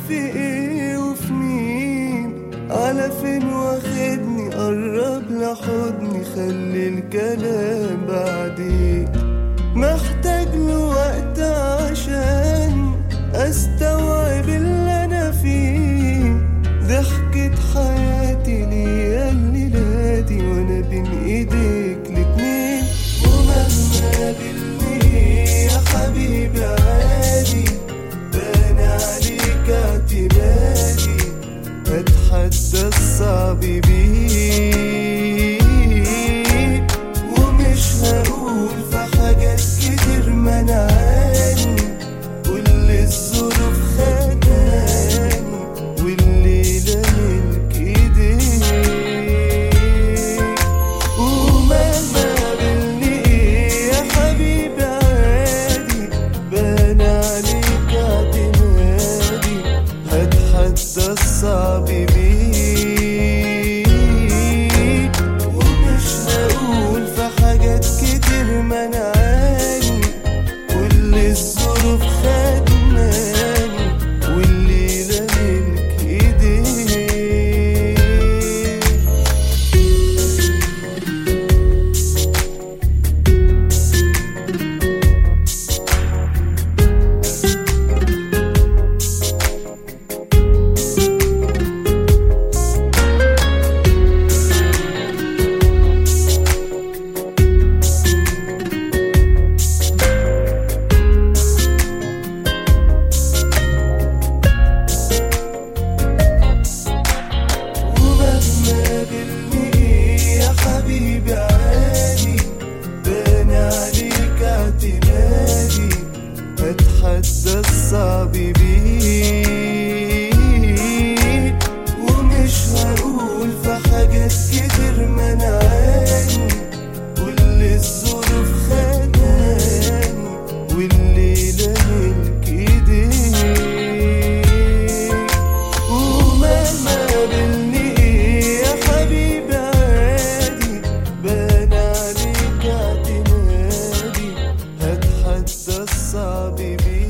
في ايه وفي مين على فين واخدني قرب لحضني خلي الكلام بعدين محتاج له وقت عشان استوعب اللي انا فيه ضحكة حياتي ليا الليلة دي وانا بين ايديك الاتنين ومهما باللي يا حبيبي عادي بان عليك اعتمادي اتحدى الصعب بيك ومش هقول في حاجات كتير منعاني كل الظروف خداني والليلة ملك ايديك ومهما قابلني ايه يا حبيبي عادي بان عليك اعتمادي هتحدى الصعب بيك ومش هقول في حاجات كتير منعاني كل الظروف خدناني والليلة ملك ايديك ومهما باللي يا حبيبي عادي بان عليك اعتمادي اتحدى الصعب بيك ومش هقول في حاجات كتير منعاني كل الظروف خداني والليلة ملك ايديك ومهما قابلني ايه يا حبيبي عادي بان عليك اعتمادي هتحدى الصعب بيك